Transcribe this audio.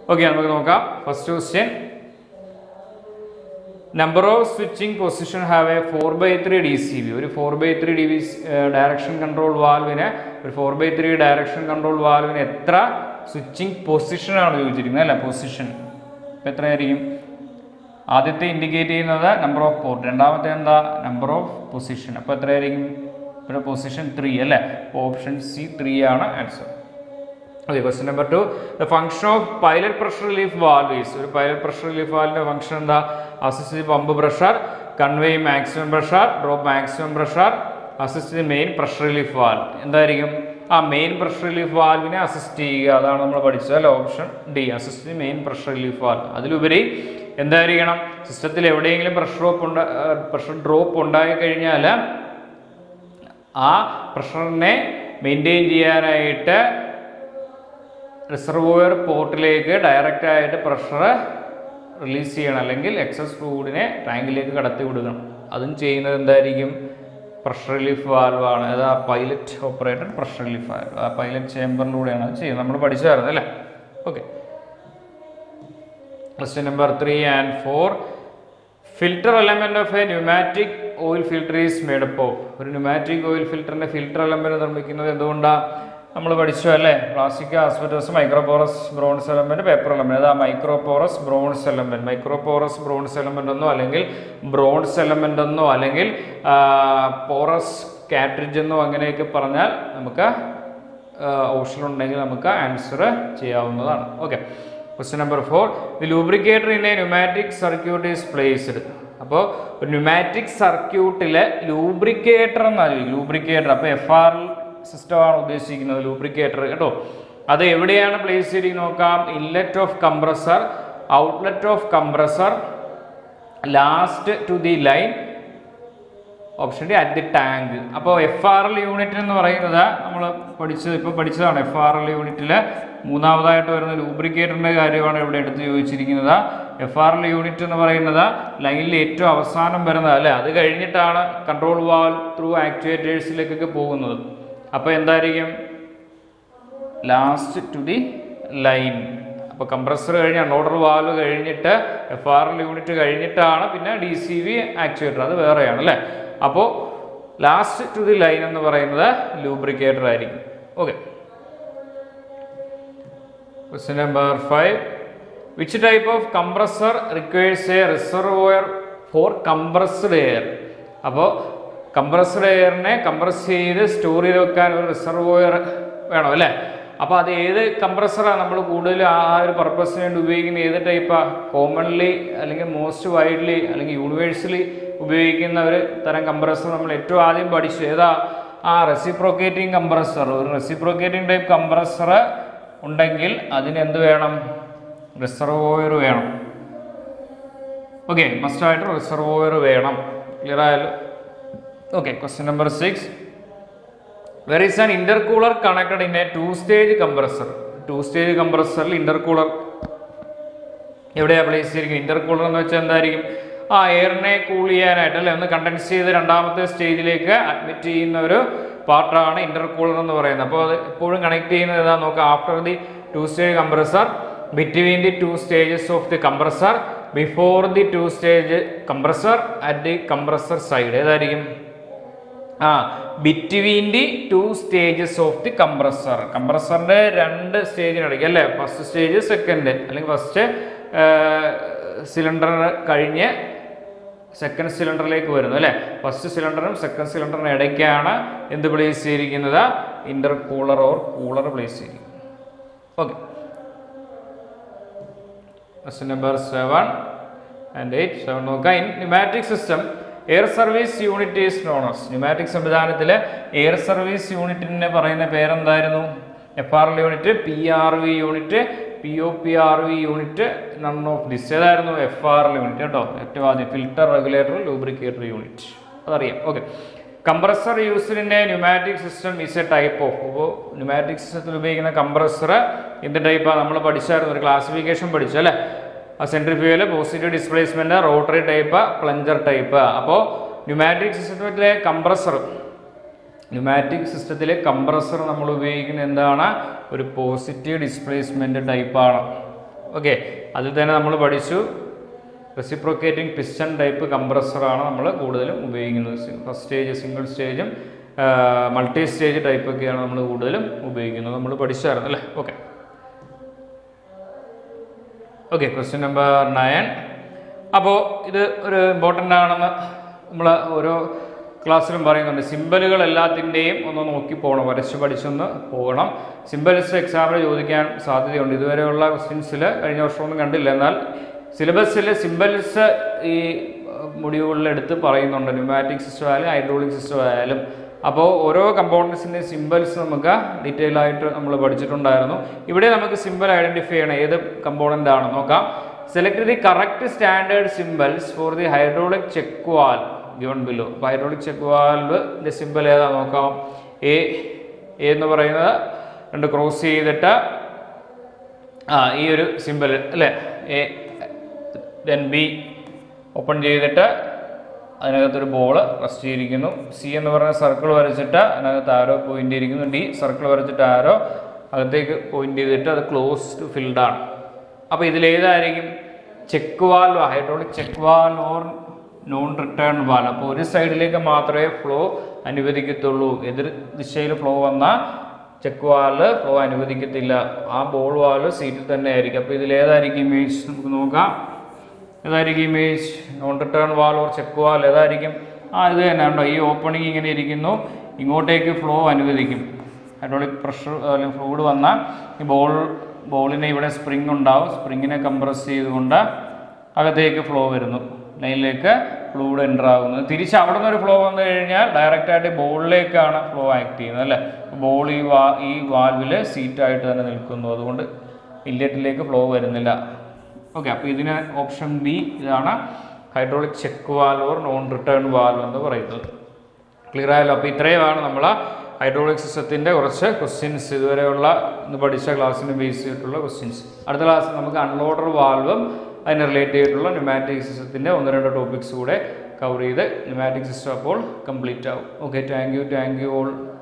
okay നമുക്ക് നോക്കാം first question number of switching position have a four by three D C B ഒരു four by three D V direction control വാൽവിന് ഒരു four by three direction control വാൽവിന് എത്ര switching പൊസിഷനാണ് ചോദിച്ചിരിക്കുന്നത് അല്ല position ഇപ്പം എത്രയായിരിക്കും ആദ്യത്തെ ഇൻഡിക്കേറ്റ് ചെയ്യുന്നത് നമ്പർ ഓഫ് പോർട്ട് രണ്ടാമത്തെ എന്താ നമ്പർ ഓഫ് പൊസിഷൻ അപ്പോൾ എത്രയായിരിക്കും ഇവിടെ പൊസിഷൻ ത്രീ അല്ലേ ഓപ്ഷൻ സി ത്രീ ആണ് answer okay question number two the function of pilot pressure relief valve is ഒരു പൈലറ്റ് പ്രഷർ റിലീഫ് വാൽവിന്റെ ഫംഗ്ഷൻ എന്താ assist the pump pressure convey maximum pressure drop maximum pressure assist the main pressure relief valve എന്തായിരിക്കും ആ main pressure relief വാൽവിനെ assist ചെയ്യുക അതാണ് നമ്മൾ പഠിച്ചത് അല്ല option D assist the main pressure relief valve അതിലുപരി എന്തായിരിക്കണം സിസ്റ്റത്തിൽ എവിടെയെങ്കിലും പ്രഷർ ഡ്രോപ്പ് ഉണ്ടാ പ്രഷർ ഡ്രോപ്പ് ഉണ്ടായി കഴിഞ്ഞാൽ ആ പ്രഷറിനെ മെയിൻറ്റെയിൻ ചെയ്യാനായിട്ട് റിസർവോയർ പോർട്ടിലേക്ക് ഡയറക്റ്റ് ആയിട്ട് പ്രഷർ റിലീസ് ചെയ്യണം അല്ലെങ്കിൽ എക്സസ് ഫ്ലൂയിഡിനെ ടാങ്കിലേക്ക് കടത്തി വിടണം അതും ചെയ്യുന്നത് എന്തായിരിക്കും പ്രഷർ റിലീഫ് വാൽവാണ് അത് ആ pilot operated pressure relief valve ആ പൈലറ്റ് ചേമ്പറിലൂടെയാണ് അത് ചെയ്യുന്നത് നമ്മൾ പഠിച്ചായിരുന്നു അല്ലേ okay question number three and four filter element of a pneumatic oil filter is made up of ഒരു ന്യൂമാറ്റിക് ഓയിൽ ഫിൽറ്ററിന്റെ ഫിൽറ്റർ എലമെന്റ് നിർമ്മിക്കുന്നത് എന്തുകൊണ്ടാണ് നമ്മൾ പഠിച്ചു അല്ലേ plastic asbestos microporous bronze element paper element അതാ microporous bronze element microporous bronze element എന്നോ അല്ലെങ്കിൽ ബ്രോൺസ് എലമെന്റ് എന്നോ അല്ലെങ്കിൽ പോറസ് കാട്രിഡ്ജ് എന്നോ അങ്ങനെയൊക്കെ പറഞ്ഞാൽ നമുക്ക് ഓപ്ഷൻ ഉണ്ടെങ്കിൽ നമുക്ക് ആൻസർ ചെയ്യാവുന്നതാണ് okay question number four the lubricator in a pneumatic circuit is placed അപ്പോൾ ഒരു ന്യൂമാറ്റിക് സർക്യൂട്ടിലെ ലൂബ്രിക്കേറ്റർ എന്നാണ് ലൂബ്രിക്കേറ്റർ അപ്പോൾ എഫ് ആർ സിസ്റ്റമാണ് ഉദ്ദേശിക്കുന്നത് ലൂബ്രിക്കേറ്റർ കേട്ടോ അത് എവിടെയാണ് പ്ലേസ് ചെയ്തിരിക്കുന്നത് നോക്കാം inlet of compressor outlet of compressor last to the line option D at the tank അപ്പോൾ എഫ് ആർ എൽ യൂണിറ്റ് എന്ന് പറയുന്നത് നമ്മൾ പഠിച്ചത് ഇപ്പോൾ പഠിച്ചതാണ് എഫ് ആർ എൽ യൂണിറ്റിൽ മൂന്നാമതായിട്ട് വരുന്ന ലൂബ്രിക്കേറ്ററിൻ്റെ കാര്യമാണ് ഇവിടെ എടുത്ത് ചോദിച്ചിരിക്കുന്നത് എഫ് ആർ എൽ യൂണിറ്റ് എന്ന് പറയുന്നത് ലൈനിൽ ഏറ്റവും അവസാനം വരുന്നത് അല്ലേ അത് കഴിഞ്ഞിട്ടാണ് കൺട്രോൾ വാൾ ത്രൂ ആക്ച്വേറ്റേഴ്സിലേക്കൊക്കെ പോകുന്നത് അപ്പോൾ എന്തായിരിക്കും ലാസ്റ്റ് ടു ദി ലൈൻ അപ്പോൾ കംപ്രസർ കഴിഞ്ഞ് അൺഓർഡർ വാൽവ് കഴിഞ്ഞിട്ട് എഫ് ആർ എൽ യൂണിറ്റ് കഴിഞ്ഞിട്ടാണ് പിന്നെ ഡി സി വി ആക്ച്വേറ്റർ അത് വേറെയാണ് അല്ലേ അപ്പോൾ ലാസ്റ്റ് ടു ദി ലൈൻ എന്ന് പറയുന്നത് ലൂബ്രിക്കേറ്റർ ആയിരിക്കും okay question number five which type of compressor requires a reservoir for compressed air അപ്പോൾ കംപ്രസ്ഡ് എയറിനെ കംപ്രസ് ചെയ്ത് സ്റ്റോർ ചെയ്ത് വെക്കാൻ ഒരു റിസർവോയർ വേണം അല്ലേ അപ്പോൾ അത് ഏത് കംപ്രസറാണ് നമ്മൾ കൂടുതൽ ആ ഒരു പർപ്പസിന് വേണ്ടി ഉപയോഗിക്കുന്ന ഏത് ടൈപ്പാണ് കോമൺലി അല്ലെങ്കിൽ മോസ്റ്റ് വൈഡ്ലി അല്ലെങ്കിൽ യൂണിവേഴ്സലി ഉപയോഗിക്കുന്ന ഒരു തരം കംപ്രസർ നമ്മൾ ഏറ്റവും ആദ്യം പഠിച്ചു ഏതാ ആ റെസിപ്രോക്കേറ്റിംഗ് കംപ്രസർ ഒരു റെസിപ്രോക്കേറ്റിംഗ് ടൈപ്പ് കംപ്രസർ ഉണ്ടെങ്കിൽ അതിന് എന്ത് വേണം റിസർവോയർ വേണം ഓക്കെ മസ്റ്റായിട്ട് റിസർവോയർ വേണം ക്ലിയർ ആയാലും okay question number six where is an intercooler connected in a two stage compressor two stage കംപ്രസറിൽ ഇന്റർകൂളർ എവിടെയാണ് പ്ലേസ് ചെയ്തിരിക്കുന്നത് ഇന്റർകൂളർ എന്ന് വെച്ചാൽ എന്തായിരിക്കും ആ എയറിനെ കൂൾ ചെയ്യാനായിട്ട് അല്ലെ ഒന്ന് കണ്ടൻസ് ചെയ്ത് രണ്ടാമത്തെ സ്റ്റേജിലേക്ക് അഡ്മിറ്റ് ചെയ്യുന്ന ഒരു പാർട്ടാണ് ഇന്റർകൂളർ എന്ന് പറയുന്നത് അപ്പോൾ അത് എപ്പോഴും കണക്ട് ചെയ്യുന്നത് ഏതാ നോക്കുക after the two stage compressor between the two stages of the compressor before the two stage compressor at the compressor side ഏതായിരിക്കും ആ between the two stages of the compressor കംപ്രസറിന്റെ രണ്ട് സ്റ്റേജിനിടയ്ക്ക് അല്ലേ ഫസ്റ്റ് സ്റ്റേജ് സെക്കൻഡ് അല്ലെങ്കിൽ first cylinder കഴിഞ്ഞ് second സിലിണ്ടറിലേക്ക് വരുന്നു അല്ലേ ഫസ്റ്റ് സിലിണ്ടറും സെക്കൻഡ് സിലിണ്ടറിനും ഇടയ്ക്കാണ് എന്ത് പ്ലേസ് ചെയ്തിരിക്കുന്നത് inter cooler or cooler place ചെയ്തിരിക്കുന്നത് okay question number seven and eight seven നോക്കാം in pneumatic system air service unit is known as pneumatic സംവിധാനത്തിൽ എയർ സർവീസ് യൂണിറ്റിനെ പറയുന്ന പേരെന്തായിരുന്നു F R L unit P R V unit P O P R V unit none of this ഏതായിരുന്നു F R L unit കേട്ടോ ഏറ്റവും ആദ്യം filter regulator lubricator unit അതറിയാം okay compressor യൂസിൻ്റെ pneumatic system is A type of അപ്പോൾ pneumatic സിസ്റ്റത്തിൽ ഉപയോഗിക്കുന്ന compressor എന്ത് ടൈപ്പാണ് നമ്മൾ പഠിച്ചായിരുന്നു ഒരു ക്ലാസിഫിക്കേഷൻ പഠിച്ചു അല്ലേ ആ centrifugal positive displacement rotary type plunger type അപ്പോൾ ന്യൂമാറ്റിക് സിസ്റ്റത്തിലെ കംപ്രസർ ന്യൂമാറ്റിക് സിസ്റ്റത്തിലെ കംപ്രസർ നമ്മൾ ഉപയോഗിക്കുന്ന എന്താണ് ഒരു പോസിറ്റീവ് ഡിസ്പ്ലേസ്മെന്റ് ടൈപ്പാണ് ഓക്കെ അതിൽ തന്നെ നമ്മൾ പഠിച്ചു റെസിപ്രോക്കേറ്റിംഗ് പിസ്റ്റൺ ടൈപ്പ് കംപ്രസറാണ് നമ്മൾ കൂടുതലും ഉപയോഗിക്കുന്നത് ഫസ്റ്റ് സ്റ്റേജ് സിംഗിൾ സ്റ്റേജും മൾട്ടി സ്റ്റേജ് ടൈപ്പൊക്കെയാണ് നമ്മൾ കൂടുതലും ഉപയോഗിക്കുന്നത് നമ്മൾ പഠിച്ചായിരുന്നു അല്ലേ okay okay question number nine അപ്പോൾ ഇത് ഒരു ഇമ്പോർട്ടൻ്റ് ആണെന്ന് നമ്മൾ ഓരോ ക്ലാസ്സിലും പറയുന്നുണ്ട് സിമ്പലുകൾ എല്ലാത്തിൻ്റെയും ഒന്ന് നോക്കി പോകണം വരച്ച് പഠിച്ചൊന്ന് പോകണം സിമ്പൽസ് എക്സാമിൽ ചോദിക്കാൻ സാധ്യതയുണ്ട് ഇതുവരെയുള്ള ക്വസ്റ്റ്യൻസിൽ കഴിഞ്ഞ വർഷമൊന്നും കണ്ടില്ല എന്നാൽ സിലബസിൽ സിമ്പൽസ് ഈ മൊഡ്യൂളിൽ എടുത്ത് പറയുന്നുണ്ട് ന്യൂമാറ്റിക് സിസ്റ്റം ആയാലും ഹൈഡ്രോളിക് സിസ്റ്റം ആയാലും അപ്പോൾ ഓരോ കമ്പോണൻസിൻ്റെ സിമ്പൽസ് നമുക്ക് ഡീറ്റെയിൽ ആയിട്ട് നമ്മൾ പഠിച്ചിട്ടുണ്ടായിരുന്നു ഇവിടെ നമുക്ക് സിമ്പിൾ ഐഡൻറ്റിഫൈ ചെയ്യണം ഏത് കമ്പോണൻ്റ് ആണ് നോക്കാം select the correct standard symbols for the hydraulic check valve given below അപ്പോൾ ഹൈഡ്രോളിക് ചെക്ക് വാൽവിൻ്റെ സിമ്പൽ ഏതാ നോക്കാം എ എ എന്ന് പറയുന്നത് രണ്ട് ക്രോസ് ചെയ്തിട്ട് ആ ഈ ഒരു സിമ്പൽ അല്ലേ എ ദെൻ ബി ഓപ്പൺ ചെയ്തിട്ട് അതിനകത്തൊരു ബോൾ റെസ്റ്റ് ചെയ്തിരിക്കുന്നു സി എന്ന് പറയുന്ന സർക്കിൾ വരച്ചിട്ട് അതിനകത്ത് ആരോ പോയിന്റ് ചെയ്തിരിക്കുന്നു ഡി സർക്കിൾ വരച്ചിട്ട് ആരോ അകത്തേക്ക് പോയിന്റ് ചെയ്തിട്ട് അത് ക്ലോസ്ഡ് ഫിൽഡാണ് അപ്പോൾ ഇതിലേതായിരിക്കും check valve hydraulic check valve or non return valve അപ്പോൾ ഒരു സൈഡിലേക്ക് മാത്രമേ ഫ്ലോ അനുവദിക്കത്തുള്ളൂ എതിർ ദിശയിൽ ഫ്ലോ വന്നാൽ ചെക്ക് വാൽവ് ഫ്ലോ അനുവദിക്കത്തില്ല ആ ബോൾ വാൽവ് സീറ്റിൽ തന്നെ ആയിരിക്കും അപ്പോൾ ഇതിലേതായിരിക്കും ഇമേജ് നമുക്ക് നോക്കാം ഏതായിരിക്കും image non return valve or check valve ഏതായിരിക്കും ആ ഇത് തന്നെ ഉണ്ടോ ഈ ഓപ്പണിംഗ് ഇങ്ങനെ ഇരിക്കുന്നു ഇങ്ങോട്ടേക്ക് ഫ്ലോ അനുവദിക്കും ഹൈഡ്രോളിക് പ്രഷർ അല്ലെങ്കിൽ ഫ്ലൂയിഡ് വന്നാൽ ഈ ബോൾ ബോളിന് ഇവിടെ സ്പ്രിങ് ഉണ്ടാവും സ്പ്രിങ്ങിനെ കംപ്രസ് ചെയ്തുകൊണ്ട് അകത്തേക്ക് ഫ്ലോ വരുന്നു ലൈനിലേക്ക് ഫ്ലൂയിഡ് എൻ്റർ ആകുന്നത് തിരിച്ച് അവിടെ നിന്ന് ഒരു ഫ്ലോ വന്നു കഴിഞ്ഞാൽ ഡയറക്റ്റ് ആയിട്ട് ബോളിലേക്കാണ് ഫ്ലോ ആക്ട് ചെയ്യുന്നത് അല്ലേ ബോൾ ഈ വാ ഈ വാൽവിൽ സീറ്റായിട്ട് തന്നെ നിൽക്കുന്നു അതുകൊണ്ട് ഇല്ലറ്റിലേക്ക് ഫ്ലോ വരുന്നില്ല ഓക്കെ അപ്പോൾ ഇതിന് ഓപ്ഷൻ ബി ഇതാണ് hydraulic check valve or non return valve എന്ന് പറയുന്നത് ക്ലിയർ ആയല്ലോ അപ്പോൾ ഇത്രയുമാണ് നമ്മൾ ഹൈഡ്രോളിക് സിസ്റ്റത്തിൻ്റെ കുറച്ച് ക്വസ്റ്റ്യൻസ് ഇതുവരെയുള്ള ഇന്ന് പഠിച്ച ക്ലാസ്സിന് ബേസ് ചെയ്തിട്ടുള്ള ക്വസ്റ്റ്യൻസ് അടുത്ത ക്ലാസ്സിൽ നമുക്ക് അൺലോഡർ വാൽവും അതിന് റിലേറ്റ് ചെയ്തിട്ടുള്ള ന്യൂമാറ്റിക് സിസ്റ്റത്തിൻ്റെ ഒന്ന് രണ്ട് ടോപ്പിക്സ് കൂടെ കവർ ചെയ്ത് ന്യൂമാറ്റിക് സിസ്റ്റം അപ്പോൾ കംപ്ലീറ്റ് ആവും okay thank you thank you all